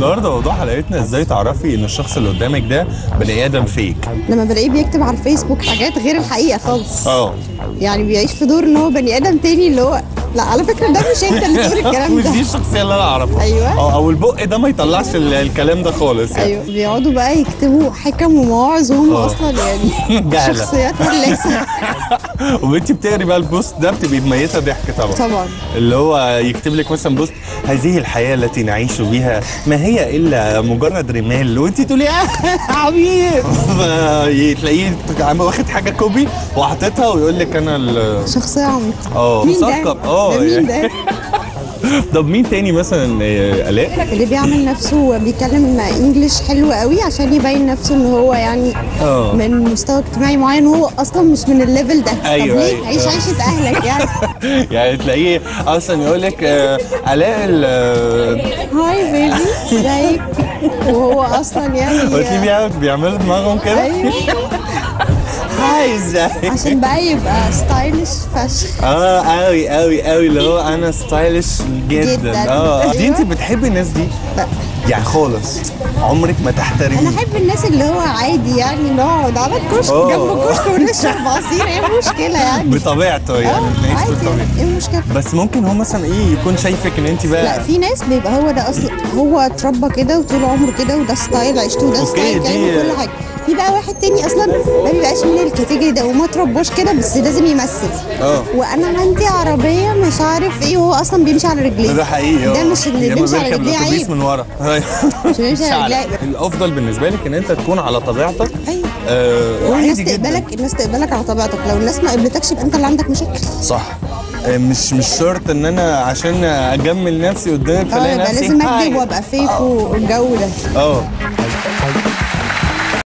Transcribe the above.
النهارده موضوع حلقتنا ازاي تعرفي ان الشخص اللي قدامك ده بني ادم فيك لما بلاقيه بيكتب على الفيسبوك حاجات غير الحقيقه خالص اه يعني بيعيش في دور ان هو بني ادم تاني اللي هو لا على فكره ده مش انت اللي تقول الكلام مش دي ده الشخصيه اللي انا اعرفها أيوة. اه او البق ده ما يطلعش ال- الكلام ده خالص يعني ايوه بيقعدوا بقى يكتبوا حكم ومواعظ وهم آه. اصلا يعني جهلة. شخصيات لسه وانت بتقري بقى البوست ده بتبقي ميته ضحك طبعا طبعا اللي هو يكتب لك مثلا بوست هذه الحياه التي نعيش بها ما هي الا مجرد رمال وانت تقولي اه عبيط تلاقيه عم واخد حاجه كوبي وحاططها ويقول لك انا ال- شخصيه عميقه اه مين ده؟ مثقف اه ده مين ده؟ طب مين تاني مثلا آه، الاء اللي بيعمل نفسه بيتكلم انجلش حلو قوي عشان يبين نفسه ان هو يعني اه. من مستوى اجتماعي معين وهو اصلا مش من الليفل ده أيوة، طب ليه أيوة. عيش عيشه اهلك يعني يعني تلاقيه اصلا يقول لك آه، الاء ال- هاي بيبي ازيك وهو اصلا يعني قلت لي بيعملوا دماغهم كده ايوه هاي ازاي عشان بقى يبقى ستايلش فشخ اه قوي قوي قوي اللي هو انا ستايلش جدا, جداً. اه دي أيوة. انت بتحبي الناس دي لا يعني خالص عمرك ما تحترمي انا احب الناس اللي هو عادي يعني نقعد على الكشك آه. جنب الكشك ونشرب عصير ايه المشكله يعني بطبيعته يعني اه بنعيش عادي بالطبيعه ايه المشكله بس ممكن هو مثلا ايه يكون شايفك ان انت بقى لا في ناس بيبقى هو ده اصلا هو اتربى كده وطول عمره كده وده ستايل عيشته وده أوكي، ستايل كلامه دي- وكل حاجه في بقى واحد تاني اصلا ما بيبقاش من الكاتيجوري ده وما اترباش كده بس لازم يمثل اه وانا عندي عربيه مش عارف ايه وهو اصلا بيمشي على رجليه ده حقيقي ده اه. مش اللي لما بيمشي على بيركب رجليه الاتوبيس عيب من ورا أيوة. مش بيمشي على رجليه الافضل بالنسبه لك ان انت تكون على طبيعتك ايوه آه والناس عادي جدا تقبلك الناس تقبلك على طبيعتك لو الناس ما قبلتكش يبقى انت اللي عندك مشاكل صح آه، مش مش شرط ان انا عشان اجمل نفسي قدامك اه فلاقي يبقى نفسي لازم هاي. اكذب وابقى فيك والجو ده اه